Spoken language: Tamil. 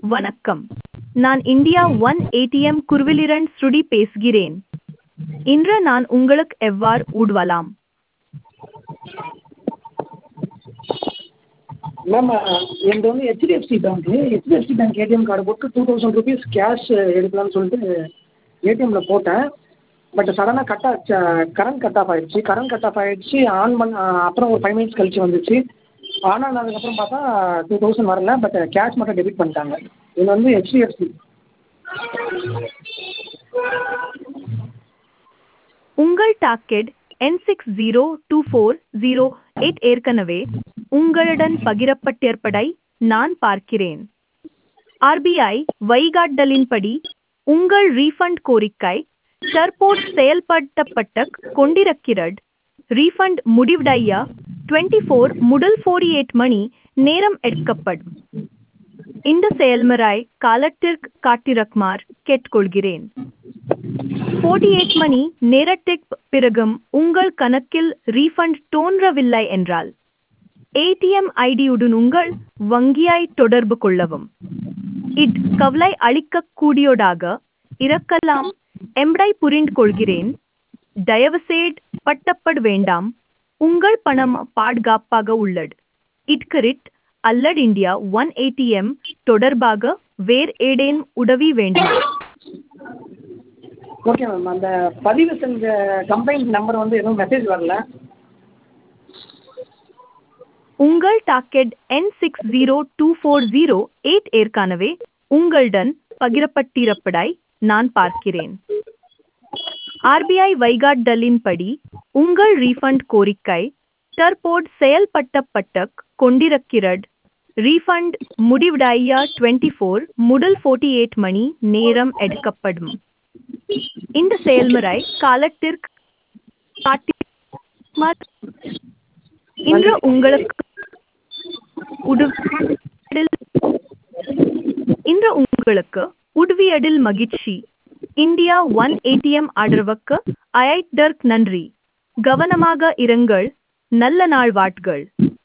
வணக்கம் நான் இந்தியா ஒன் ஏடிஎம் குருவிலிரண்ட் ஸ்ருடி பேசுகிறேன் இன்று நான் உங்களுக்கு எவ்வாறு உதவலாம் மேம் என்கிட்ட வந்து ஹெச்டிஎஃப்சி பேங்க்கு ஹெச்டிஎஃப்சி பேங்க் ஏடிஎம் கார்டு போட்டு டூ தௌசண்ட் ருபீஸ் கேஷ் எடுக்கலாம்னு சொல்லிட்டு ஏடிஎம்மில் போட்டேன் பட் சடனாக கட் ஆச்சு கரண்ட் கட் ஆஃப் ஆகிடுச்சு கரண்ட் கட் ஆஃப் ஆகிடுச்சு ஆன் பண்ண அப்புறம் ஒரு ஃபைவ் மினிட்ஸ் கழிச்சு வந்துச்சு ஆன் ஆனதுக்கப்புறம் பார்த்தா டூ தௌசண்ட் வரல பட் கேஷ் மட்டும் டெபிட் பண்ணிட்டாங்க இது வந்து ஹெச்டிஎஃப்சி உங்கள் டாக்கெட் என் six zero two four zero eight ஏற்கனவே உங்களுடன் பகிரப்பட்டிருப்பதை நான் பார்க்கிறேன் ஆர்பிஐ வழிகாட்டலின்படி உங்கள் ரீஃபண்ட் கோரிக்கை தற்போது செயல்படுத்தப்பட்டு கொண்டிருக்கிறது ரீஃபண்ட் முடிவடைய டுவெண்ட்டி ஃபோர் முதல் ஃபோர்டி எயிட் மணி நேரம் எடுக்கப்படும் இந்த செயல்முறை காலத்திற்கு காட்டிருக்குமாறு கேட்டுக்கொள்கிறேன் ஃபோர்ட்டி எயிட் மணி நேரத்திற்கு பிறகும் உங்கள் கணக்கில் ரீஃபண்ட் தோன்றவில்லை என்றால் ஏடிஎம் ஐடியுடன் உங்கள் வங்கியை தொடர்பு கொள்ளவும் இது கவலை அளிக்கக்கூடியதாக இருக்கலாம் என்பதை புரிந்து கொள்கிறேன் தயவுசெய்து பட்டப்பட வேண்டாம் உங்கள் பணம் பாதுகாப்பாக உள்ளது இட்கரிட் அல்லது இந்தியா ஒன் ஏடிஎம் தொடர்பாக வேறு ஏதேனும் உதவி வேண்டும் ஓகே மேம் அந்த பதிவு செஞ்ச கம்ப்ளைண்ட் நம்பர் வந்து எதுவும் மெசேஜ் வரல உங்கள் டாக்கெட் என் six zero two four zero eight ஏற்கனவே உங்களுடன் பகிரப்பட்டிருப்பதை நான் பார்க்கிறேன் ஆர்பிஐ வைகாட்டலின்படி உங்கள் ரீஃபண்ட் கோரிக்கை தற்போது செயல்படுத்தப்பட்டு கொண்டிருக்கிறது ரீஃபண்ட் முடிவடைய டுவெண்ட்டி ஃபோர் முதல் ஃபோர்ட்டி எயிட் மணி நேரம் எடுக்கப்படும் இந்த செயல்முறை காலத்திற்கு காட்டி இன்று உங்களுக்கு உதவியதில் இன்று உங்களுக்கு உதவியதில் மகிழ்ச்சி இந்தியா ஒன் ஏடிஎம் ஆதரவுக்கு ஐஐடர்க் நன்றி கவனமாக இருங்கள் நல்ல நாள் வாட்கள்